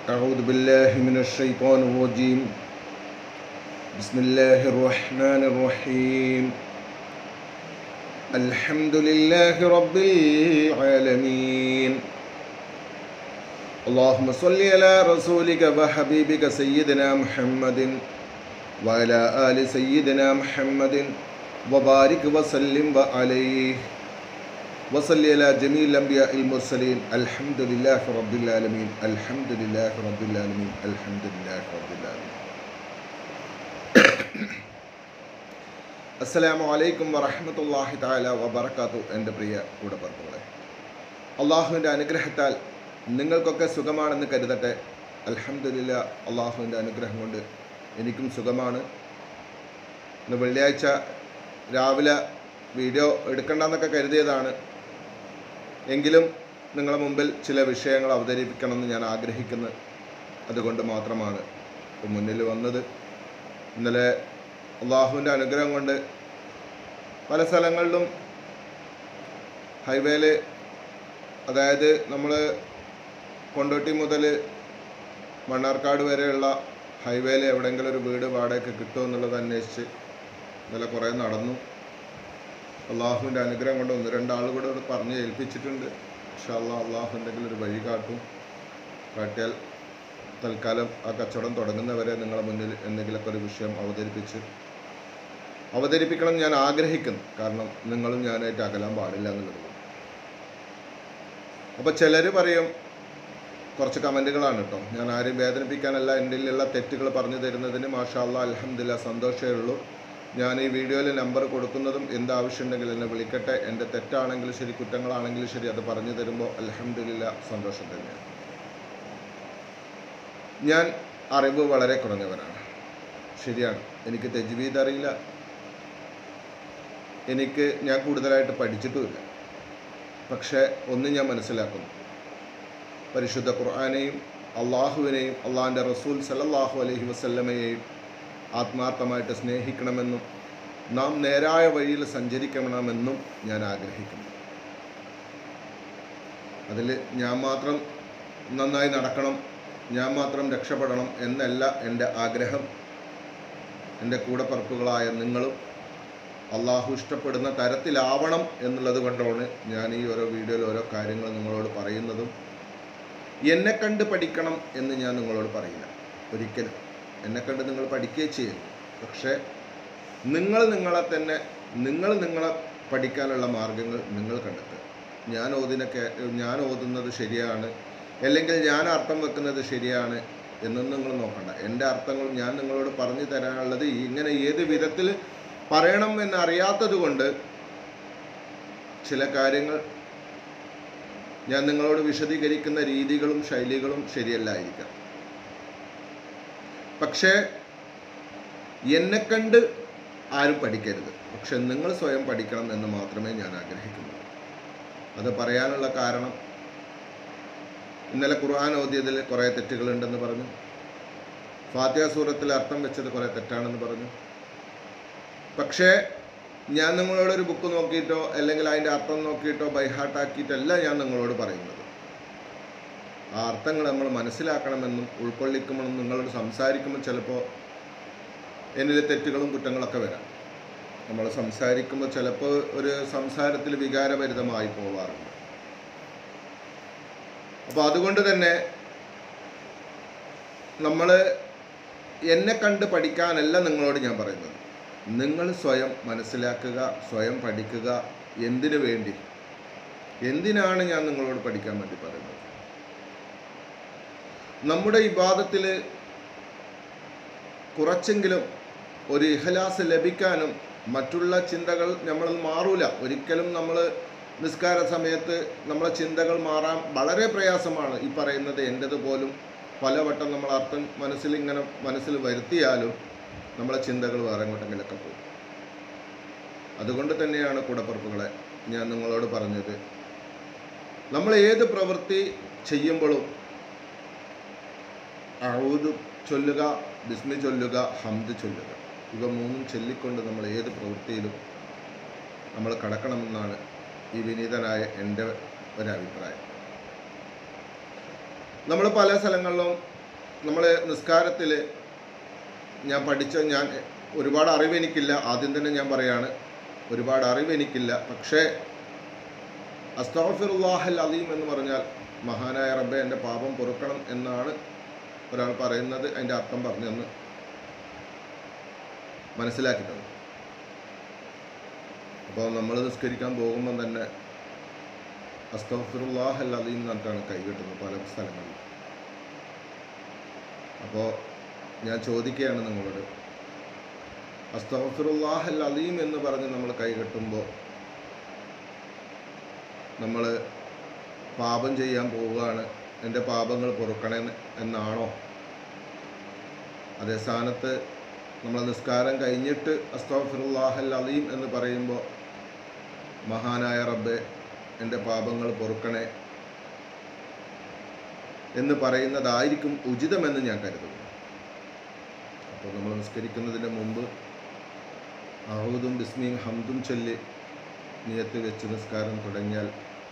أعوذ بالله من الشيطان الرجيم بسم الله الرحمن الرحيم الحمد لله رب العالمين اللهم صل على رسولك وحبيبك سيدنا محمد وعلى آل سيدنا محمد وبارك وسلم وعليه وصل على جميع الأنبياء المرسلين الحمد لله رب العالمين الحمد لله رب العالمين الحمد لله رب العالمين അസ്സലാമു അലൈക്കും വറഹ്മത്തുള്ളാഹി തആല വബറകാത്തു എൻ്റെ പ്രിയ കൂടപ്പറപ്പുകളെ അള്ളാഹുവിൻ്റെ അനുഗ്രഹത്താൽ നിങ്ങൾക്കൊക്കെ സുഖമാണെന്ന് കരുതട്ടെ അൽഹംദുലില്ല അള്ളാഹുവിൻ്റെ അനുഗ്രഹം കൊണ്ട് എനിക്കും സുഖമാണ് ഇന്ന് വെള്ളിയാഴ്ച രാവിലെ വീഡിയോ എടുക്കണ്ടെന്നൊക്കെ കരുതിയതാണ് എങ്കിലും നിങ്ങളുടെ മുമ്പിൽ ചില വിഷയങ്ങൾ അവതരിപ്പിക്കണമെന്ന് ഞാൻ ആഗ്രഹിക്കുന്നു അതുകൊണ്ട് മാത്രമാണ് ഇപ്പം മുന്നിൽ വന്നത് ഇന്നലെ അള്ളാഹുവിൻ്റെ അനുഗ്രഹം കൊണ്ട് പല സ്ഥലങ്ങളിലും ഹൈവേയിൽ അതായത് നമ്മൾ കൊണ്ടോട്ടി മുതൽ മണ്ണാർക്കാട് വരെയുള്ള ഹൈവേയിൽ എവിടെയെങ്കിലും ഒരു വീട് വാടകയ്ക്ക് കിട്ടുമോ എന്നുള്ളത് അന്വേഷിച്ച് ഇന്നലെ കുറേ നടന്നു അള്ളാഹുവിൻ്റെ അനുഗ്രഹം കൊണ്ട് ഒന്ന് രണ്ടാൾ കൂടെ ഇവിടെ പറഞ്ഞ് ഏൽപ്പിച്ചിട്ടുണ്ട് പക്ഷേ അള്ളാഹ് അള്ളാഹു എന്തെങ്കിലും ഒരു വഴി കാട്ടും കാട്ടിയാൽ തൽക്കാലം ആ കച്ചവടം തുടങ്ങുന്നവരെ നിങ്ങളുടെ മുന്നിൽ എന്തെങ്കിലുമൊക്കെ ഒരു വിഷയം അവതരിപ്പിച്ച് അവതരിപ്പിക്കണം ഞാൻ ആഗ്രഹിക്കുന്നു കാരണം നിങ്ങളും ഞാനായിട്ട് അകലാൻ പാടില്ല എന്നുള്ളത് അപ്പോൾ ചിലർ പറയും കുറച്ച് കമൻറ്റുകളാണ് കേട്ടോ ഞാൻ ആരെയും വേദനിപ്പിക്കാനല്ല എൻ്റെ ഉള്ള തെറ്റുകൾ പറഞ്ഞു തരുന്നതിന് മാഷാ അല്ലാ അലഹമില്ല സന്തോഷമേ ഉള്ളൂ ഞാൻ ഈ വീഡിയോയിൽ നമ്പർ കൊടുക്കുന്നതും എന്ത് ആവശ്യമുണ്ടെങ്കിൽ എന്നെ വിളിക്കട്ടെ എൻ്റെ തെറ്റാണെങ്കിലും ശരി കുറ്റങ്ങളാണെങ്കിലും ശരി അത് പറഞ്ഞു തരുമ്പോൾ അലഹമില്ല സന്തോഷം തന്നെയാണ് ഞാൻ അറിവ് വളരെ കുറഞ്ഞവനാണ് ശരിയാണ് എനിക്ക് തെജ്വീദ് അറിയില്ല എനിക്ക് ഞാൻ കൂടുതലായിട്ട് പഠിച്ചിട്ടുമില്ല പക്ഷേ ഒന്ന് ഞാൻ മനസ്സിലാക്കുന്നു പരിശുദ്ധ ഖുർആാനെയും അള്ളാഹുവിനെയും അള്ളാഹിൻ്റെ റസൂൽ സല്ലല്ലാഹു അലൈഹി വസല്ലമയെയും ആത്മാർത്ഥമായിട്ട് സ്നേഹിക്കണമെന്നും നാം നേരായ വഴിയിൽ സഞ്ചരിക്കണമെന്നും ഞാൻ ആഗ്രഹിക്കുന്നു അതിൽ ഞാൻ മാത്രം നന്നായി നടക്കണം ഞാൻ മാത്രം രക്ഷപ്പെടണം എന്നല്ല എൻ്റെ ആഗ്രഹം എൻ്റെ കൂടപ്പറപ്പുകളായ നിങ്ങളും അള്ളാഹു ഇഷ്ടപ്പെടുന്ന തരത്തിലാവണം എന്നുള്ളത് കൊണ്ടാണ് ഞാൻ ഈ ഓരോ വീഡിയോയിൽ ഓരോ കാര്യങ്ങൾ നിങ്ങളോട് പറയുന്നതും എന്നെ കണ്ട് പഠിക്കണം എന്ന് ഞാൻ നിങ്ങളോട് പറയില്ല ഒരിക്കലും എന്നെ കണ്ട് നിങ്ങൾ പഠിക്കുകയും ചെയ്യുന്നു പക്ഷേ നിങ്ങൾ നിങ്ങളെ തന്നെ നിങ്ങൾ നിങ്ങളെ പഠിക്കാനുള്ള മാർഗങ്ങൾ നിങ്ങൾ കണ്ടെത്തുക ഞാൻ ഓതിനൊക്കെ ഞാൻ ഓതുന്നത് ശരിയാണ് അല്ലെങ്കിൽ ഞാൻ അർത്ഥം വെക്കുന്നത് ശരിയാണ് എന്നൊന്നും നിങ്ങൾ നോക്കണ്ട എൻ്റെ അർത്ഥങ്ങൾ ഞാൻ നിങ്ങളോട് പറഞ്ഞു തരാനുള്ളത് ഇങ്ങനെ ഏത് വിധത്തിൽ പറയണം എന്നറിയാത്തത് കൊണ്ട് ചില കാര്യങ്ങൾ ഞാൻ നിങ്ങളോട് വിശദീകരിക്കുന്ന രീതികളും ശൈലികളും ശരിയല്ലായിരിക്കാം പക്ഷേ എന്നെ കണ്ട് ആരും പഠിക്കരുത് പക്ഷെ നിങ്ങൾ സ്വയം പഠിക്കണം എന്ന് മാത്രമേ ഞാൻ ആഗ്രഹിക്കുന്നുള്ളൂ അത് പറയാനുള്ള കാരണം ഇന്നലെ ഖുർആൻ ഓതിയതിൽ കുറേ തെറ്റുകളുണ്ടെന്ന് പറഞ്ഞു ഫാത്തിഹ സൂറത്തിൽ അർത്ഥം വെച്ചത് കുറേ തെറ്റാണെന്ന് പറഞ്ഞു പക്ഷേ ഞാൻ നിങ്ങളോടൊരു ബുക്ക് നോക്കിയിട്ടോ അല്ലെങ്കിൽ അതിൻ്റെ അർത്ഥം നോക്കിയിട്ടോ ബൈഹാർട്ടാക്കിയിട്ടല്ല ഞാൻ നിങ്ങളോട് പറയുന്നത് ആ അർത്ഥങ്ങൾ നമ്മൾ മനസ്സിലാക്കണമെന്നും ഉൾക്കൊള്ളിക്കുമെന്നും നിങ്ങളോട് സംസാരിക്കുമ്പോൾ ചിലപ്പോൾ എന്നിൽ തെറ്റുകളും കുറ്റങ്ങളൊക്കെ വരാം നമ്മൾ സംസാരിക്കുമ്പോൾ ചിലപ്പോൾ ഒരു സംസാരത്തിൽ വികാരഭരിതമായി പോവാറുണ്ട് അപ്പോൾ അതുകൊണ്ട് തന്നെ നമ്മൾ എന്നെ കണ്ട് പഠിക്കാനല്ല നിങ്ങളോട് ഞാൻ പറയുന്നത് നിങ്ങൾ സ്വയം മനസ്സിലാക്കുക സ്വയം പഠിക്കുക എന്തിനു വേണ്ടി എന്തിനാണ് ഞാൻ നിങ്ങളോട് പഠിക്കാൻ വേണ്ടി പറയുന്നത് നമ്മുടെ ഇബാദത്തിൽ കുറച്ചെങ്കിലും ഒരു ഇഹലാസ് ലഭിക്കാനും മറ്റുള്ള ചിന്തകൾ നമ്മൾ മാറൂല ഒരിക്കലും നമ്മൾ നിസ്കാര സമയത്ത് നമ്മളെ ചിന്തകൾ മാറാൻ വളരെ പ്രയാസമാണ് ഈ പറയുന്നത് എൻ്റെത് പോലും പലവട്ടം നമ്മൾ അർത്ഥം മനസ്സിൽ ഇങ്ങനെ മനസ്സിൽ വരുത്തിയാലും നമ്മളെ ചിന്തകൾ വേറെ എങ്ങോട്ടെങ്കിലൊക്കെ പോകും അതുകൊണ്ട് തന്നെയാണ് കൂടപ്പുറപ്പുകളെ ഞാൻ നിങ്ങളോട് പറഞ്ഞത് നമ്മൾ ഏത് പ്രവൃത്തി ചെയ്യുമ്പോഴും അഴുത് ചൊല്ലുക ബിസ്മി ചൊല്ലുക ഹംദ് ചൊല്ലുക ഇവ മൂന്നും ചൊല്ലിക്കൊണ്ട് നമ്മൾ ഏത് പ്രവൃത്തിയിലും നമ്മൾ കടക്കണമെന്നാണ് ഈ വിനീതനായ എൻ്റെ ഒരഭിപ്രായം നമ്മൾ പല സ്ഥലങ്ങളിലും നമ്മൾ നിസ്കാരത്തിൽ ഞാൻ പഠിച്ച ഞാൻ ഒരുപാട് അറിവ് എനിക്കില്ല ആദ്യം തന്നെ ഞാൻ പറയാണ് ഒരുപാട് അറിവ് എനിക്കില്ല പക്ഷേ അസ്താഫിറുല്ലാഹൽ അലീം എന്ന് പറഞ്ഞാൽ മഹാനായ റബ്ബെ എൻ്റെ പാപം പൊറുക്കണം എന്നാണ് ഒരാൾ പറയുന്നത് അതിൻ്റെ അർത്ഥം പറഞ്ഞെന്ന് മനസ്സിലാക്കിയിട്ടുണ്ട് അപ്പോൾ നമ്മൾ നിസ്കരിക്കാൻ പോകുമ്പം തന്നെ അസ്തഫിറുല്ലാഹൽ അലീം എന്നിട്ടാണ് കൈകിട്ടുന്നത് പല സ്ഥലങ്ങളിലും അപ്പോൾ ഞാൻ ചോദിക്കുകയാണ് നിങ്ങളോട് അസ്തഫിറുല്ലാഹൽ അലീം എന്ന് പറഞ്ഞ് നമ്മൾ കൈകെട്ടുമ്പോൾ നമ്മൾ പാപം ചെയ്യാൻ പോവുകയാണ് എൻ്റെ പാപങ്ങൾ പൊറുക്കണേ എന്നാണോ അതേ സ്ഥാനത്ത് നമ്മൾ നിസ്കാരം കഴിഞ്ഞിട്ട് അസ്തഫിറുല്ലാഹൽ അലീം എന്ന് പറയുമ്പോൾ മഹാനായ റബ്ബെ എൻ്റെ പാപങ്ങൾ പൊറുക്കണേ എന്ന് പറയുന്നതായിരിക്കും ഉചിതമെന്ന് ഞാൻ കരുതുന്നു അപ്പോൾ നമ്മൾ നിസ്കരിക്കുന്നതിന് മുമ്പ് അഹൂദും ബിസ്മിയും ഹംദും ചൊല്ലി നിയത്ത് വെച്ച് നിസ്കാരം തുടങ്ങിയാൽ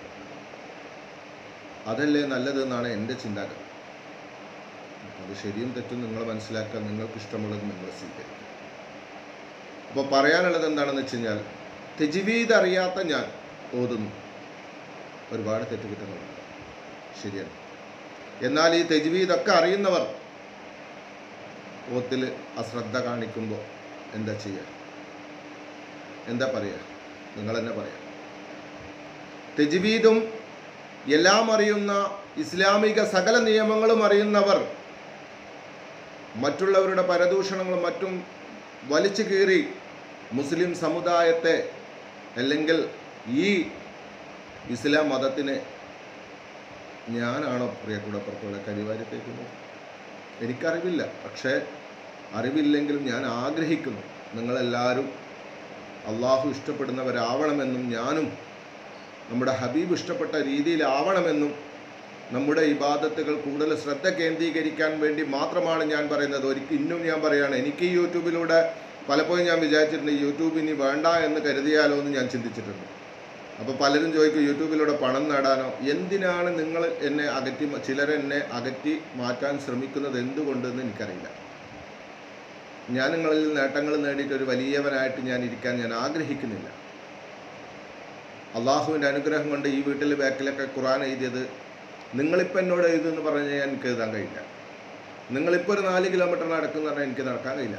അതല്ലേ നല്ലതെന്നാണ് എൻ്റെ ചിന്താഗതി അപ്പോൾ അത് ശരിയും തെറ്റും നിങ്ങൾ മനസ്സിലാക്കാൻ നിങ്ങൾക്ക് ഇഷ്ടമുള്ളത് നിങ്ങൾ സ്വീകരിക്കും അപ്പോൾ പറയാനുള്ളത് എന്താണെന്ന് വെച്ച് കഴിഞ്ഞാൽ തെജിവീത് അറിയാത്ത ഞാൻ ഓതുന്നു ഒരുപാട് തെറ്റുകുറ്റങ്ങളുണ്ട് ശരിയാണ് എന്നാൽ ഈ തെജ്വീദൊക്കെ അറിയുന്നവർ ഓത്തിൽ അശ്രദ്ധ കാണിക്കുമ്പോൾ എന്താ ചെയ്യുക എന്താ പറയുക നിങ്ങൾ തന്നെ പറയാം തെജ്വീദും എല്ലാം അറിയുന്ന ഇസ്ലാമിക സകല നിയമങ്ങളും അറിയുന്നവർ മറ്റുള്ളവരുടെ പരദൂഷണങ്ങളും മറ്റും വലിച്ചു കീറി മുസ്ലിം സമുദായത്തെ അല്ലെങ്കിൽ ഈ ഇസ്ലാം മതത്തിനെ ഞാനാണോ പ്രിയ കൂടപ്പുറത്തുള്ള കരിവാരി തേക്കുന്നത് എനിക്കറിവില്ല പക്ഷേ അറിവില്ലെങ്കിലും ഞാൻ ആഗ്രഹിക്കുന്നു നിങ്ങളെല്ലാവരും അള്ളാഹു ഇഷ്ടപ്പെടുന്നവരാവണമെന്നും ഞാനും നമ്മുടെ ഹബീബ് ഇഷ്ടപ്പെട്ട രീതിയിലാവണമെന്നും നമ്മുടെ ഇബാദത്തുകൾ കൂടുതൽ ശ്രദ്ധ കേന്ദ്രീകരിക്കാൻ വേണ്ടി മാത്രമാണ് ഞാൻ പറയുന്നത് ഒരിക്കൽ ഇന്നും ഞാൻ പറയുകയാണ് എനിക്ക് ഈ യൂട്യൂബിലൂടെ പലപ്പോഴും ഞാൻ വിചാരിച്ചിട്ടുണ്ട് ഈ യൂട്യൂബ് ഇനി വേണ്ട എന്ന് കരുതിയാലോ എന്ന് ഞാൻ ചിന്തിച്ചിട്ടുണ്ട് അപ്പോൾ പലരും ചോദിക്കും യൂട്യൂബിലൂടെ പണം നേടാനോ എന്തിനാണ് നിങ്ങൾ എന്നെ അകറ്റി ചിലരെന്നെ അകറ്റി മാറ്റാൻ ശ്രമിക്കുന്നത് എന്തുകൊണ്ടെന്ന് എനിക്കറിയില്ല ഞാൻ നിങ്ങളിൽ നേട്ടങ്ങൾ നേടിയിട്ട് ഒരു വലിയവനായിട്ട് ഞാൻ ഇരിക്കാൻ ഞാൻ ആഗ്രഹിക്കുന്നില്ല അള്ളാഹുവിൻ്റെ അനുഗ്രഹം കൊണ്ട് ഈ വീട്ടിൽ ബാക്കിലൊക്കെ ഖുറാൻ എഴുതിയത് നിങ്ങളിപ്പോൾ എന്നോട് എഴുതെന്ന് പറഞ്ഞു കഴിഞ്ഞാൽ എനിക്ക് എഴുതാൻ കഴിയില്ല നിങ്ങളിപ്പോൾ ഒരു നാല് കിലോമീറ്റർ നടക്കുന്ന പറഞ്ഞാൽ എനിക്ക് നടക്കാൻ കഴിയില്ല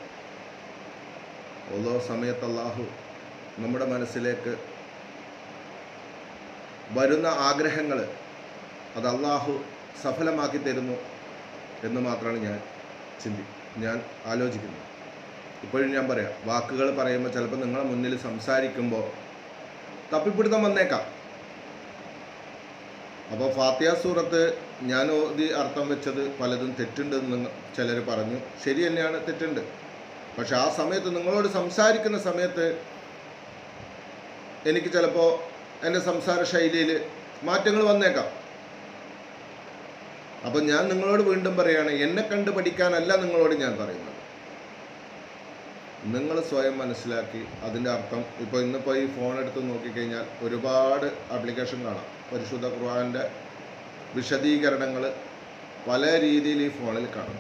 ഓരോ സമയത്ത് അള്ളാഹു നമ്മുടെ മനസ്സിലേക്ക് വരുന്ന ആഗ്രഹങ്ങൾ അത് അള്ളാഹു സഫലമാക്കി തരുന്നു എന്ന് മാത്രമാണ് ഞാൻ ചിന്തി ഞാൻ ആലോചിക്കുന്നത് ഇപ്പോഴും ഞാൻ പറയാം വാക്കുകൾ പറയുമ്പോൾ ചിലപ്പോൾ നിങ്ങളെ മുന്നിൽ സംസാരിക്കുമ്പോൾ തപ്പിപ്പിടുത്തം വന്നേക്കാം അപ്പോൾ ഫാത്തിയ സൂറത്ത് ഞാൻ ഓതി അർത്ഥം വെച്ചത് പലതും തെറ്റുണ്ടെന്ന് ചിലർ പറഞ്ഞു ശരി തന്നെയാണ് തെറ്റുണ്ട് പക്ഷെ ആ സമയത്ത് നിങ്ങളോട് സംസാരിക്കുന്ന സമയത്ത് എനിക്ക് ചിലപ്പോൾ എൻ്റെ സംസാര ശൈലിയിൽ മാറ്റങ്ങൾ വന്നേക്കാം അപ്പം ഞാൻ നിങ്ങളോട് വീണ്ടും പറയുകയാണ് എന്നെ കണ്ട് പഠിക്കാനല്ല നിങ്ങളോട് ഞാൻ പറയുന്നത് നിങ്ങൾ സ്വയം മനസ്സിലാക്കി അതിൻ്റെ അർത്ഥം ഇപ്പോൾ ഇന്നിപ്പോൾ ഈ ഫോൺ എടുത്ത് നോക്കിക്കഴിഞ്ഞാൽ ഒരുപാട് ആപ്ലിക്കേഷൻ കാണാം പരിശുദ്ധ ഖുർആൻ്റെ വിശദീകരണങ്ങൾ പല രീതിയിൽ ഈ ഫോണിൽ കാണും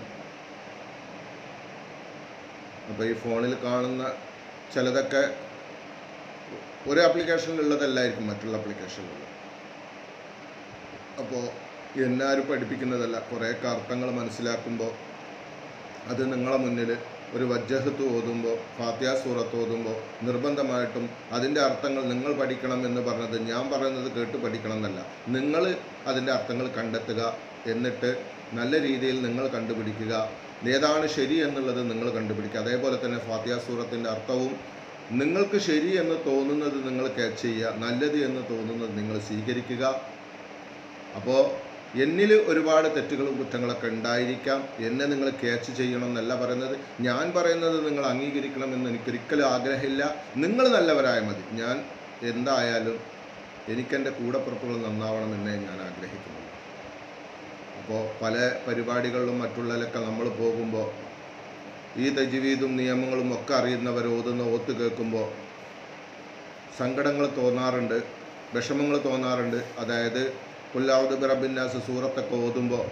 അപ്പോൾ ഈ ഫോണിൽ കാണുന്ന ചിലതൊക്കെ ഒരു ആപ്ലിക്കേഷനിലുള്ളതല്ലായിരിക്കും മറ്റുള്ള ആപ്ലിക്കേഷനിലുള്ളത് അപ്പോൾ എന്നാരും പഠിപ്പിക്കുന്നതല്ല കുറേയൊക്കെ അർത്ഥങ്ങൾ മനസ്സിലാക്കുമ്പോൾ അത് നിങ്ങളെ മുന്നിൽ ഒരു വജ്ജഹത്ത് ഓതുമ്പോൾ ഫാത്തിയ സൂറത്ത് ഓതുമ്പോൾ നിർബന്ധമായിട്ടും അതിൻ്റെ അർത്ഥങ്ങൾ നിങ്ങൾ പഠിക്കണം എന്ന് പറഞ്ഞത് ഞാൻ പറയുന്നത് കേട്ട് പഠിക്കണം എന്നല്ല നിങ്ങൾ അതിൻ്റെ അർത്ഥങ്ങൾ കണ്ടെത്തുക എന്നിട്ട് നല്ല രീതിയിൽ നിങ്ങൾ കണ്ടുപിടിക്കുക ഏതാണ് ശരി എന്നുള്ളത് നിങ്ങൾ കണ്ടുപിടിക്കുക അതേപോലെ തന്നെ ഫാത്തിയ സൂറത്തിൻ്റെ അർത്ഥവും നിങ്ങൾക്ക് ശരി എന്ന് തോന്നുന്നത് നിങ്ങൾ ക്യാച്ച് ചെയ്യുക നല്ലത് എന്ന് തോന്നുന്നത് നിങ്ങൾ സ്വീകരിക്കുക അപ്പോൾ എന്നിൽ ഒരുപാട് തെറ്റുകളും കുറ്റങ്ങളൊക്കെ ഉണ്ടായിരിക്കാം എന്നെ നിങ്ങൾ ക്യാച്ച് ചെയ്യണം എന്നല്ല പറയുന്നത് ഞാൻ പറയുന്നത് നിങ്ങൾ അംഗീകരിക്കണമെന്ന് എനിക്കൊരിക്കലും ആഗ്രഹമില്ല നിങ്ങൾ നല്ലവരായ മതി ഞാൻ എന്തായാലും എനിക്കെൻ്റെ കൂടപ്പുറപ്പുകൾ നന്നാവണമെന്നേ ഞാൻ ആഗ്രഹിക്കുന്നുള്ളൂ അപ്പോൾ പല പരിപാടികളിലും മറ്റുള്ളതിലൊക്കെ നമ്മൾ പോകുമ്പോൾ ഈ തജ്വീദും നിയമങ്ങളും ഒക്കെ അറിയുന്നവർ ഓതുന്ന ഓത്ത് കേൾക്കുമ്പോൾ സങ്കടങ്ങൾ തോന്നാറുണ്ട് വിഷമങ്ങൾ തോന്നാറുണ്ട് അതായത് പുല്ലാവുദ് ബിറബിന്നാസ് സൂറത്തൊക്കെ ഓതുമ്പോൾ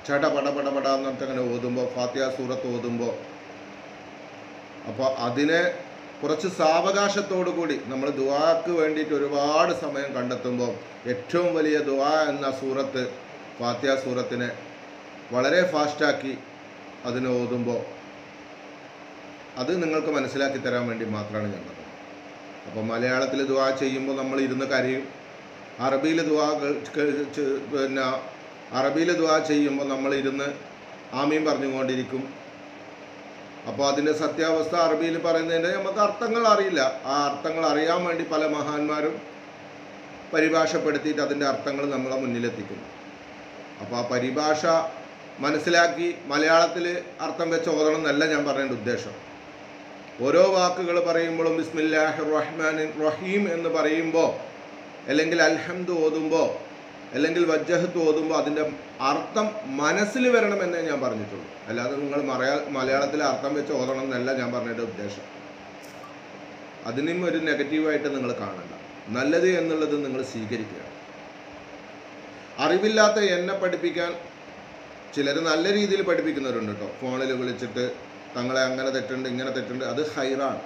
ചട പട പട പട എന്നിട്ട് അങ്ങനെ ഓതുമ്പോൾ ഫാത്തിയ സൂറത്ത് ഓതുമ്പോൾ അപ്പോൾ അതിനെ കുറച്ച് സാവകാശത്തോടു കൂടി നമ്മൾ ദുആക്ക് വേണ്ടിയിട്ട് ഒരുപാട് സമയം കണ്ടെത്തുമ്പോൾ ഏറ്റവും വലിയ ദുആ എന്ന സൂറത്ത് ഫാത്തിയ സൂറത്തിനെ വളരെ ഫാസ്റ്റാക്കി അതിനെ ഓതുമ്പോൾ അത് നിങ്ങൾക്ക് മനസ്സിലാക്കി തരാൻ വേണ്ടി മാത്രമാണ് ഞാൻ പറഞ്ഞത് അപ്പോൾ മലയാളത്തിൽ ദുആ ചെയ്യുമ്പോൾ നമ്മൾ ഇരുന്ന് കരയും അറബിയിൽ ദുആ കേൾ- കേൾ- ചെ- പിന്നെ അറബിയിൽ ദുആ ചെയ്യുമ്പോൾ നമ്മൾ ഇരുന്ന് ആമീൻ പറഞ്ഞുകൊണ്ടിരിക്കും അപ്പോൾ അതിൻ്റെ സത്യാവസ്ഥ അറബിയിൽ പറയുന്നതിൻ്റെ നമുക്ക് അർത്ഥങ്ങൾ അറിയില്ല ആ അർത്ഥങ്ങൾ അറിയാൻ വേണ്ടി പല മഹാന്മാരും പരിഭാഷപ്പെടുത്തിയിട്ട് അതിൻ്റെ അർത്ഥങ്ങൾ നമ്മളെ മുന്നിലെത്തിക്കുന്നു അപ്പോൾ ആ പരിഭാഷ മനസ്സിലാക്കി മലയാളത്തിൽ അർത്ഥം വെച്ച് ഓതണം എന്നല്ല ഞാൻ പറയേണ്ട ഉദ്ദേശം ഓരോ വാക്കുകൾ പറയുമ്പോഴും ബിസ്മില്ലാഹി റഹ്മാൻ റഹീം എന്ന് പറയുമ്പോൾ അല്ലെങ്കിൽ അൽഹംദ് ഓതുമ്പോൾ അല്ലെങ്കിൽ വജ്ജഹത്ത് ഓതുമ്പോൾ അതിൻ്റെ അർത്ഥം മനസ്സിൽ വരണമെന്നേ ഞാൻ പറഞ്ഞിട്ടുള്ളൂ അല്ലാതെ നിങ്ങൾ മലയാ മലയാളത്തിലെ അർത്ഥം വെച്ച് ഓതണം എന്നല്ല ഞാൻ പറഞ്ഞതിൻ്റെ ഉദ്ദേശം അതിനും ഒരു നെഗറ്റീവായിട്ട് നിങ്ങൾ കാണണ്ട നല്ലത് എന്നുള്ളത് നിങ്ങൾ സ്വീകരിക്കുക അറിവില്ലാത്ത എന്നെ പഠിപ്പിക്കാൻ ചിലർ നല്ല രീതിയിൽ പഠിപ്പിക്കുന്നവരുണ്ട് കേട്ടോ ഫോണിൽ വിളിച്ചിട്ട് തങ്ങളെ അങ്ങനെ തെറ്റുണ്ട് ഇങ്ങനെ തെറ്റുണ്ട് അത് ഹൈറാണ്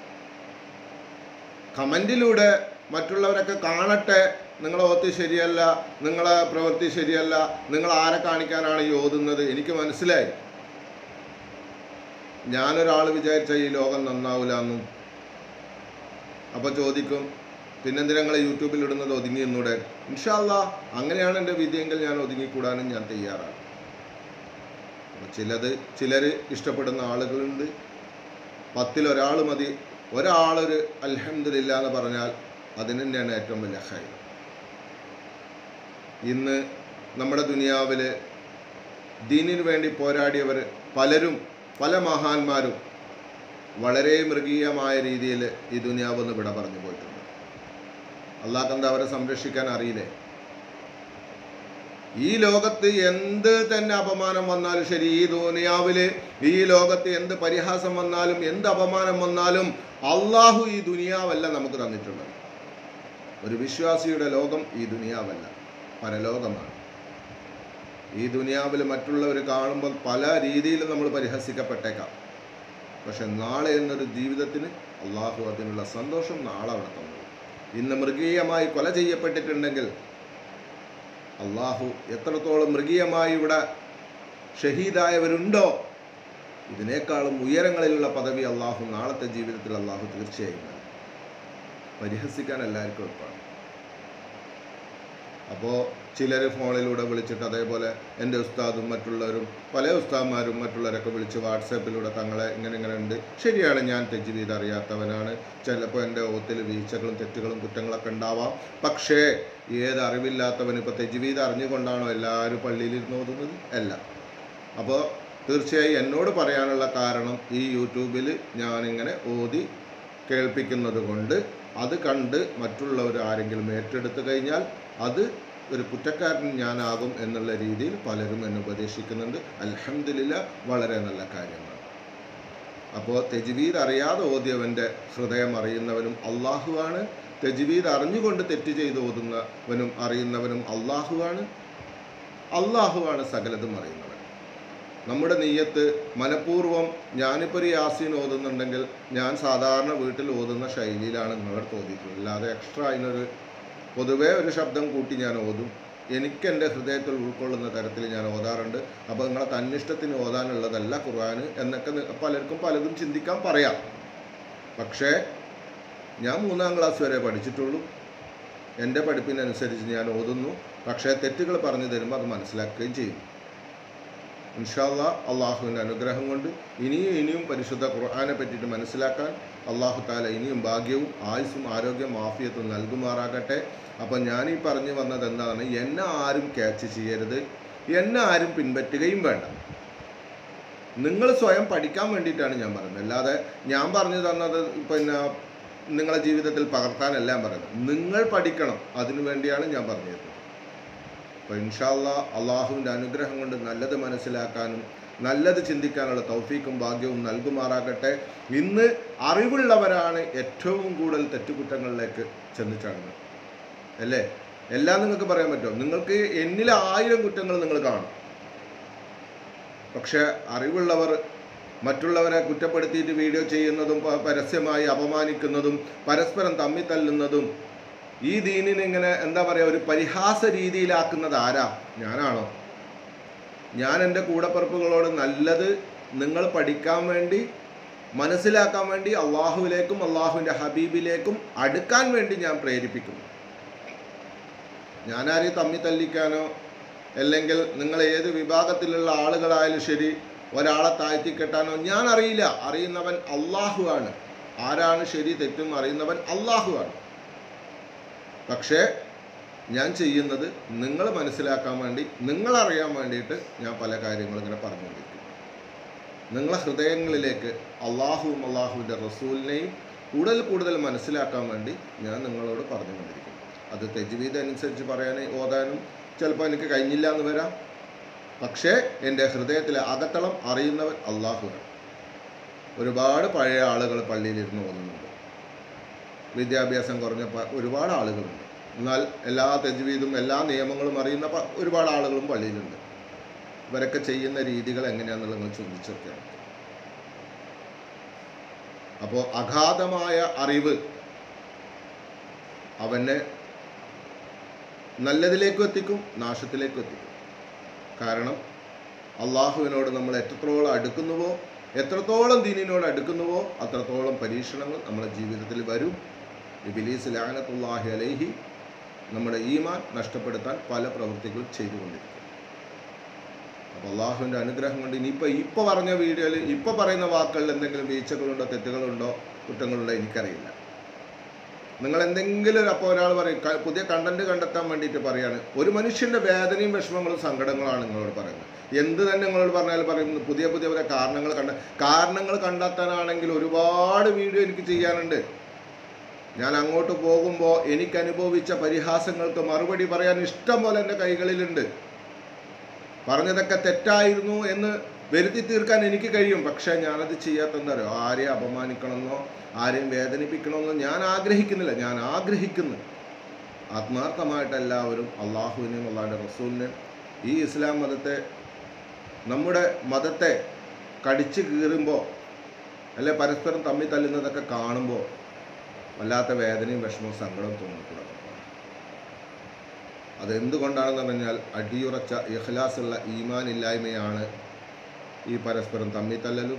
കമൻറ്റിലൂടെ മറ്റുള്ളവരൊക്കെ കാണട്ടെ നിങ്ങളെ ഓത്ത് ശരിയല്ല നിങ്ങളെ പ്രവൃത്തി ശരിയല്ല നിങ്ങൾ ആരെ കാണിക്കാനാണ് ഈ ഓതുന്നത് എനിക്ക് മനസ്സിലായി ഞാനൊരാൾ വിചാരിച്ച ഈ ലോകം നന്നാവില്ല എന്നും അപ്പോൾ ചോദിക്കും പിന്നെന്തിനാ നിങ്ങൾ യൂട്യൂബിൽ ഇടുന്നത് ഒതുങ്ങി എന്നൂടെ ഇൻഷാല്ല അങ്ങനെയാണ് എൻ്റെ വിധിയെങ്കിൽ ഞാൻ ഒതുങ്ങിക്കൂടാനും ഞാൻ തയ്യാറാണ് അപ്പോൾ ചിലത് ചിലർ ഇഷ്ടപ്പെടുന്ന ആളുകളുണ്ട് പത്തിലൊരാൾ മതി ഒരാളൊരു അൽഹംദുലില്ല എന്ന് പറഞ്ഞാൽ അതിന് തന്നെയാണ് ഏറ്റവും വലിയ ഹൈ ഇന്ന് നമ്മുടെ ദുനിയാവിൽ ദീനിനു വേണ്ടി പോരാടിയവർ പലരും പല മഹാന്മാരും വളരെ മൃഗീയമായ രീതിയിൽ ഈ ദുനിയാവ് നിന്ന് വിട പറഞ്ഞു പോയിട്ടുണ്ട് അള്ളാഹ് അവരെ സംരക്ഷിക്കാൻ അറിയില്ലേ ഈ ലോകത്ത് എന്ത് തന്നെ അപമാനം വന്നാലും ശരി ഈ ദുനിയാവിൽ ഈ ലോകത്ത് എന്ത് പരിഹാസം വന്നാലും എന്ത് അപമാനം വന്നാലും അള്ളാഹു ഈ ദുനിയാവല്ല നമുക്ക് തന്നിട്ടുള്ളത് ഒരു വിശ്വാസിയുടെ ലോകം ഈ ദുനിയാവല്ല പരലോകമാണ് ഈ ദുനിയാവിൽ മറ്റുള്ളവർ കാണുമ്പോൾ പല രീതിയിലും നമ്മൾ പരിഹസിക്കപ്പെട്ടേക്കാം പക്ഷെ നാളെ എന്നൊരു ജീവിതത്തിന് അള്ളാഹു അതിനുള്ള സന്തോഷം നാളെ അവിടെ തന്നു ഇന്ന് മൃഗീയമായി കൊല ചെയ്യപ്പെട്ടിട്ടുണ്ടെങ്കിൽ അള്ളാഹു എത്രത്തോളം മൃഗീയമായി ഇവിടെ ഷഹീദായവരുണ്ടോ ഇതിനേക്കാളും ഉയരങ്ങളിലുള്ള പദവി അള്ളാഹു നാളത്തെ ജീവിതത്തിൽ അള്ളാഹു തീർച്ചയായും നൽകും. പരിഹസിക്കാൻ എല്ലാവർക്കും എളുപ്പമാണ് അപ്പോൾ ചിലർ ഫോണിലൂടെ വിളിച്ചിട്ട് അതേപോലെ എൻ്റെ ഉസ്താദും മറ്റുള്ളവരും പല ഉസ്താദ്മാരും മറ്റുള്ളവരൊക്കെ വിളിച്ച് വാട്സാപ്പിലൂടെ തങ്ങളെ ഇങ്ങനെ ഇങ്ങനെ ഉണ്ട് ശരിയാണ് ഞാൻ തെജ്വീദ് അറിയാത്തവനാണ് ചിലപ്പോൾ എൻ്റെ ഓത്തിൽ വീഴ്ചകളും തെറ്റുകളും കുറ്റങ്ങളൊക്കെ ഉണ്ടാവാം പക്ഷേ ഏത് അറിവില്ലാത്തവൻ ഇപ്പോൾ തെജ്വീദ് അറിഞ്ഞുകൊണ്ടാണോ എല്ലാവരും പള്ളിയിലിരുന്ന് ഓതുന്നത് അല്ല അപ്പോൾ തീർച്ചയായും എന്നോട് പറയാനുള്ള കാരണം ഈ യൂട്യൂബിൽ ഞാനിങ്ങനെ ഓതി കേൾപ്പിക്കുന്നത് കൊണ്ട് അത് കണ്ട് മറ്റുള്ളവർ ആരെങ്കിലും ഏറ്റെടുത്തു കഴിഞ്ഞാൽ അത് ഒരു കുറ്റക്കാരൻ ഞാനാകും എന്നുള്ള രീതിയിൽ പലരും എന്നെ ഉപദേശിക്കുന്നുണ്ട് അൽഹംദുലില്ല വളരെ നല്ല കാര്യമാണ് അപ്പോൾ തെജ്വീദ് അറിയാതെ ഓതിയവൻ്റെ ഹൃദയം അറിയുന്നവനും അള്ളാഹുവാണ് തെജ്വീദ് അറിഞ്ഞുകൊണ്ട് തെറ്റ് ചെയ്ത് ഓതുന്നവനും അറിയുന്നവനും അള്ളാഹുവാണ് അള്ളാഹുവാണ് സകലതും അറിയുന്നവൻ നമ്മുടെ നെയ്യത്ത് മനഃപൂർവ്വം ഞാനിപ്പോൾ ഒരു യാസീൻ ഓതുന്നുണ്ടെങ്കിൽ ഞാൻ സാധാരണ വീട്ടിൽ ഓതുന്ന ശൈലിയിലാണ് നിങ്ങളോട് തോന്നിയിട്ടുള്ളത് അല്ലാതെ എക്സ്ട്രാ അതിനൊരു പൊതുവേ ഒരു ശബ്ദം കൂട്ടി ഞാൻ ഓതും എനിക്ക് എൻ്റെ ഹൃദയത്തിൽ ഉൾക്കൊള്ളുന്ന തരത്തിൽ ഞാൻ ഓതാറുണ്ട് അപ്പോൾ നിങ്ങളെ തന്നിഷ്ടത്തിന് ഓതാനുള്ളതല്ല ഖുർആൻ എന്നൊക്കെ നി- പലർക്കും പലതും ചിന്തിക്കാൻ പറയാം പക്ഷേ ഞാൻ മൂന്നാം ക്ലാസ് വരെ പഠിച്ചിട്ടുള്ളൂ എൻ്റെ പഠിപ്പിനനുസരിച്ച് ഞാൻ ഓതുന്നു പക്ഷേ തെറ്റുകൾ പറഞ്ഞു തരുമ്പോൾ അത് മനസ്സിലാക്കുകയും ചെയ്യും ഇൻഷാല്ല അള്ളാഹുവിൻ്റെ അനുഗ്രഹം കൊണ്ട് ഇനിയും ഇനിയും പരിശുദ്ധ ഖുർആനെ പറ്റിയിട്ട് മനസ്സിലാക്കാൻ അള്ളാഹു താല ഇനിയും ഭാഗ്യവും ആയുസ്സും ആരോഗ്യം ആഫിയത്തും നൽകുമാറാകട്ടെ അപ്പം ഞാനീ പറഞ്ഞു വന്നത് എന്താണ് എന്നെ ആരും ക്യാച്ച് ചെയ്യരുത് എന്നെ ആരും പിൻപറ്റുകയും വേണ്ട നിങ്ങൾ സ്വയം പഠിക്കാൻ വേണ്ടിയിട്ടാണ് ഞാൻ പറയുന്നത് അല്ലാതെ ഞാൻ പറഞ്ഞു തന്നത് പിന്നെ നിങ്ങളെ ജീവിതത്തിൽ പകർത്താനല്ല ഞാൻ പറയുന്നത് നിങ്ങൾ പഠിക്കണം അതിനു വേണ്ടിയാണ് ഞാൻ പറഞ്ഞു തരുന്നത് അപ്പോൾ ഇൻഷാല്ല അള്ളാഹുവിൻ്റെ അനുഗ്രഹം കൊണ്ട് നല്ലത് മനസ്സിലാക്കാനും നല്ലത് ചിന്തിക്കാനുള്ള തൗഫീക്കും ഭാഗ്യവും നൽകുമാറാകട്ടെ ഇന്ന് അറിവുള്ളവരാണ് ഏറ്റവും കൂടുതൽ തെറ്റുകുറ്റങ്ങളിലേക്ക് ചെന്ന് ചാടുന്നത് അല്ലേ എല്ലാം നിങ്ങൾക്ക് പറയാൻ പറ്റുമോ നിങ്ങൾക്ക് എന്നിൽ ആയിരം കുറ്റങ്ങൾ നിങ്ങൾ കാണും പക്ഷേ അറിവുള്ളവർ മറ്റുള്ളവരെ കുറ്റപ്പെടുത്തിയിട്ട് വീഡിയോ ചെയ്യുന്നതും പ- പരസ്യമായി അപമാനിക്കുന്നതും പരസ്പരം തമ്മിൽ തല്ലുന്നതും ഈ ദീനിനെ ഇങ്ങനെ എന്താ പറയുക ഒരു പരിഹാസ രീതിയിലാക്കുന്നത് ആരാ ഞാനാണോ ഞാൻ എൻ്റെ കൂടപ്പിറപ്പുകളോട് നല്ലത് നിങ്ങൾ പഠിക്കാൻ വേണ്ടി മനസ്സിലാക്കാൻ വേണ്ടി അള്ളാഹുവിലേക്കും അള്ളാഹുവിൻ്റെ ഹബീബിലേക്കും അടുക്കാൻ വേണ്ടി ഞാൻ പ്രേരിപ്പിക്കുന്നു ഞാനാരെയും തമ്മി തല്ലിക്കാനോ അല്ലെങ്കിൽ നിങ്ങൾ ഏത് വിഭാഗത്തിലുള്ള ആളുകളായാലും ശരി ഒരാളെ താഴ്ത്തിക്കെട്ടാനോ ഞാൻ അറിയില്ല അറിയുന്നവൻ അള്ളാഹു ആണ് ആരാണ് ശരി തെറ്റും അറിയുന്നവൻ അള്ളാഹു ആണ് പക്ഷേ ഞാൻ ചെയ്യുന്നത് നിങ്ങൾ മനസ്സിലാക്കാൻ വേണ്ടി നിങ്ങളറിയാൻ വേണ്ടിയിട്ട് ഞാൻ പല കാര്യങ്ങളും ഇങ്ങനെ പറഞ്ഞുകൊണ്ടിരിക്കും നിങ്ങളെ ഹൃദയങ്ങളിലേക്ക് അള്ളാഹുവും അള്ളാഹുവിൻ്റെ റസൂലിനെയും കൂടുതൽ കൂടുതൽ മനസ്സിലാക്കാൻ വേണ്ടി ഞാൻ നിങ്ങളോട് പറഞ്ഞുകൊണ്ടിരിക്കും അത് തെജ്വീദ് അനുസരിച്ച് പറയാൻ ഓതാനും ചിലപ്പോൾ എനിക്ക് കഴിഞ്ഞില്ല എന്ന് വരാം പക്ഷേ എൻ്റെ ഹൃദയത്തിലെ അകത്തളം അറിയുന്നവൻ അള്ളാഹുവാണ് ഒരുപാട് പഴയ ആളുകൾ പള്ളിയിലിരുന്ന് പോകുന്നുണ്ട് വിദ്യാഭ്യാസം കുറഞ്ഞ പ- ഒരുപാട് ആളുകളുണ്ട് എന്നാൽ എല്ലാ തെജ്വീദും എല്ലാ നിയമങ്ങളും അറിയുന്ന പ- ഒരുപാട് ആളുകളും പള്ളിയിലുണ്ട് ഇവരൊക്കെ ചെയ്യുന്ന രീതികൾ എങ്ങനെയാണെന്നുള്ളത് നിങ്ങൾ ചിന്തിച്ചൊക്കെയാണ് അപ്പോൾ അഗാധമായ അറിവ് അവനെ നല്ലതിലേക്കും എത്തിക്കും നാശത്തിലേക്കും എത്തിക്കും കാരണം അള്ളാഹുവിനോട് നമ്മൾ എത്രത്തോളം അടുക്കുന്നുവോ എത്രത്തോളം ദീനിനോട് അടുക്കുന്നുവോ അത്രത്തോളം പരീക്ഷണങ്ങൾ നമ്മുടെ ജീവിതത്തിൽ വരും ഇബിലീസ് ലാനത്തുല്ലാഹി അലൈഹി നമ്മുടെ ഈമാൻ നഷ്ടപ്പെടുത്താൻ പല പ്രവൃത്തികളും ചെയ്തുകൊണ്ടിരിക്കും അപ്പോൾ അള്ളാഹുവിൻ്റെ അനുഗ്രഹം കൊണ്ട് ഇനിയിപ്പോൾ ഇപ്പോൾ പറഞ്ഞ വീഡിയോയിൽ ഇപ്പോൾ പറയുന്ന വാക്കുകളിൽ എന്തെങ്കിലും വീഴ്ചകളുണ്ടോ തെറ്റുകളുണ്ടോ കുറ്റങ്ങളുണ്ടോ എനിക്കറിയില്ല നിങ്ങൾ എന്തെങ്കിലും ഒരു അപ്പോൾ ഒരാൾ പറയും ക- പുതിയ കണ്ടന്റ് കണ്ടെത്താൻ വേണ്ടിയിട്ട് പറയാണ് ഒരു മനുഷ്യൻ്റെ വേദനയും വിഷമങ്ങളും സങ്കടങ്ങളാണ് നിങ്ങളോട് പറയുന്നത് എന്ത് തന്നെ നിങ്ങളോട് പറഞ്ഞാലും പറയും പുതിയ പുതിയ പുതിയ കാരണങ്ങൾ കണ്ട കാരണങ്ങൾ കണ്ടെത്താനാണെങ്കിൽ ഒരുപാട് വീഡിയോ എനിക്ക് ചെയ്യാനുണ്ട് ഞാൻ അങ്ങോട്ട് പോകുമ്പോൾ എനിക്ക് അനുഭവിച്ച പരിഹാസങ്ങൾക്ക് മറുപടി പറയാൻ ഇഷ്ടം പോലെ എൻ്റെ കൈകളിലുണ്ട് പറഞ്ഞതൊക്കെ തെറ്റായിരുന്നു എന്ന് വരുത്തി തീർക്കാൻ എനിക്ക് കഴിയും പക്ഷേ ഞാനത് ചെയ്യാത്തെന്താ അറിയോ ആരെയും അപമാനിക്കണമെന്നോ ആരെയും വേദനിപ്പിക്കണമെന്നോ ഞാൻ ആഗ്രഹിക്കുന്നില്ല ഞാൻ ആഗ്രഹിക്കുന്നു ആത്മാർത്ഥമായിട്ട് എല്ലാവരും അള്ളാഹുവിനെയും അള്ളാഹിൻ്റെ റസൂലിനെയും ഈ ഇസ്ലാം മതത്തെ നമ്മുടെ മതത്തെ കടിച്ചു കീറുമ്പോൾ അല്ലെ പരസ്പരം തമ്മിൽ തല്ലുന്നതൊക്കെ കാണുമ്പോൾ വല്ലാത്ത വേദനയും വിഷമവും സങ്കടവും തോന്നിക്കൂടാ അതെന്തുകൊണ്ടാണെന്ന് പറഞ്ഞാൽ അടിയുറച്ച ഇഖ്ലാസുള്ള ഈമാൻ ഇല്ലായ്മയാണ് ഈ പരസ്പരം തമ്മിൽ തല്ലലും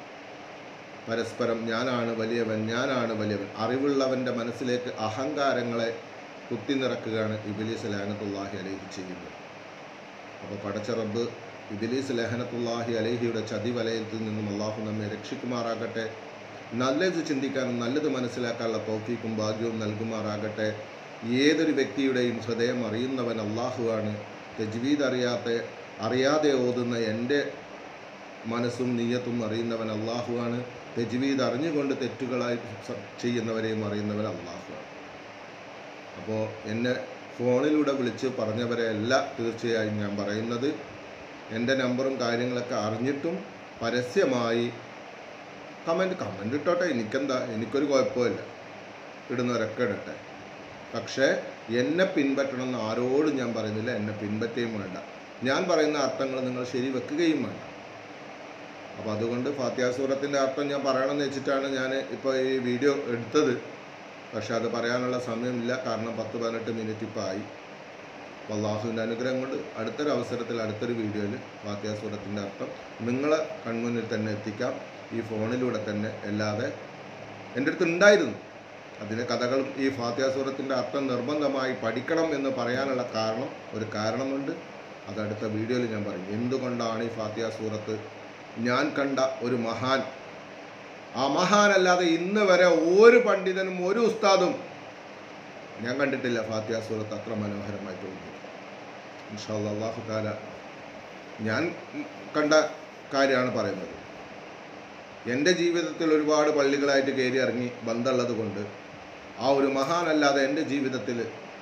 പരസ്പരം ഞാനാണ് വലിയവൻ ഞാനാണ് വലിയവൻ അറിവുള്ളവൻ്റെ മനസ്സിലേക്ക് അഹങ്കാരങ്ങളെ കുത്തി നിറക്കുകയാണ് ഇബിലീസ് ലാനത്തുല്ലാഹി അലൈഹി ചെയ്യുന്നത് അപ്പോൾ പടച്ച റബ്ബ് ഇബിലീസ് ലഹനത്തുല്ലാഹി അലൈഹിയുടെ ചതി വലയത്തിൽ നിന്നും അള്ളാഹു നമ്മെ രക്ഷിക്കുമാറാകട്ടെ നല്ലത് ചിന്തിക്കാനും നല്ലത് മനസ്സിലാക്കാനുള്ള തോഫീക്കും ഭാഗ്യവും നൽകുമാറാകട്ടെ ഏതൊരു വ്യക്തിയുടെയും ഹൃദയം അറിയുന്നവൻ അള്ളാഹുവാണ് തജ്വീദ് അറിയാത്ത അറിയാതെ ഓതുന്ന എൻ്റെ മനസ്സും നീയത്തും അറിയുന്നവൻ അള്ളാഹുവാണ് തജ്വീദ് അറിഞ്ഞുകൊണ്ട് തെറ്റുകളായി സ- ചെയ്യുന്നവരെയും അറിയുന്നവൻ അള്ളാഹുവാണ് അപ്പോൾ എന്നെ ഫോണിലൂടെ വിളിച്ച് പറഞ്ഞവരെ അല്ല തീർച്ചയായും ഞാൻ പറയുന്നത് എൻ്റെ നമ്പറും കാര്യങ്ങളൊക്കെ അറിഞ്ഞിട്ടും പരസ്യമായി കമൻറ്റ് കമൻറ്റ് ഇട്ടോട്ടെ എനിക്കെന്താ എനിക്കൊരു കുഴപ്പമില്ല ഇടുന്നവരൊക്കെ ഇടട്ടെ പക്ഷേ എന്നെ പിൻപറ്റണമെന്ന് ആരോടും ഞാൻ പറയുന്നില്ല എന്നെ പിൻപറ്റുകയും വേണ്ട ഞാൻ പറയുന്ന അർത്ഥങ്ങൾ നിങ്ങൾ ശരി വെക്കുകയും വേണ്ട അപ്പോൾ അതുകൊണ്ട് ഫാത്തിഹ സൂറത്തിൻ്റെ അർത്ഥം ഞാൻ പറയണമെന്ന് വെച്ചിട്ടാണ് ഞാൻ ഇപ്പോൾ ഈ വീഡിയോ എടുത്തത് പക്ഷെ അത് പറയാനുള്ള സമയമില്ല കാരണം പത്ത് പതിനെട്ട് മിനിറ്റ് ഇപ്പോൾ ആയി അപ്പോൾ അള്ളാഹുവിൻ്റെ അനുഗ്രഹം കൊണ്ട് അടുത്തൊരു അവസരത്തിൽ അടുത്തൊരു വീഡിയോയിൽ ഫാത്തിഹ സൂറത്തിൻ്റെ അർത്ഥം നിങ്ങളെ കൺമുന്നിൽ തന്നെ എത്തിക്കാം ഈ ഫോണിലൂടെ തന്നെ അല്ലാതെ എൻ്റെ അടുത്ത് ഉണ്ടായിരുന്നു അതിന് കഥകളും ഈ ഫാത്തിഹ സൂറത്തിൻ്റെ അർത്ഥം നിർബന്ധമായി പഠിക്കണം എന്ന് പറയാനുള്ള കാരണം ഒരു കാരണമുണ്ട് അത് അടുത്ത വീഡിയോയിൽ ഞാൻ പറയും എന്തുകൊണ്ടാണ് ഈ ഫാത്തിഹ സൂറത്ത് ഞാൻ കണ്ട ഒരു മഹാൻ ആ മഹാനല്ലാതെ ഇന്ന് വരെ ഒരു പണ്ഡിതനും ഒരു ഉസ്താദും ഞാൻ കണ്ടിട്ടില്ല ഫാത്തിഹ സൂറത്ത് അത്ര മനോഹരമായി തോന്നി ഇൻഷാല്ലാ അള്ളാഹു താല ഞാൻ കണ്ട കാര്യമാണ് പറയുന്നത് എൻ്റെ ജീവിതത്തിൽ ഒരുപാട് പള്ളികളായിട്ട് കയറി ഇറങ്ങി ബന്ധമുള്ളത് കൊണ്ട് ആ ഒരു മഹാനല്ലാതെ എൻ്റെ ജീവിതത്തിൽ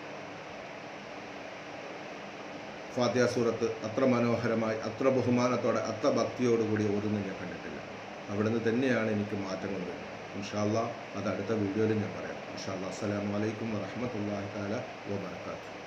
ഫാത്തിഹ സൂറത്ത് അത്ര മനോഹരമായി അത്ര ബഹുമാനത്തോടെ അത്ര ഭക്തിയോടുകൂടി ഓതുന്നത് ഞാൻ കണ്ടിട്ടില്ല അവിടുന്ന് തന്നെയാണ് എനിക്ക് മാറ്റങ്ങൾ വരുന്നത് ഇൻഷാല്ലാ അത് അടുത്ത വീഡിയോയിൽ ഞാൻ പറയാം ഇൻഷാല്ലാ അസ്സലാമു അലൈക്കും വറഹ്മത്തുള്ളാഹി തആല വബറകാതുഹു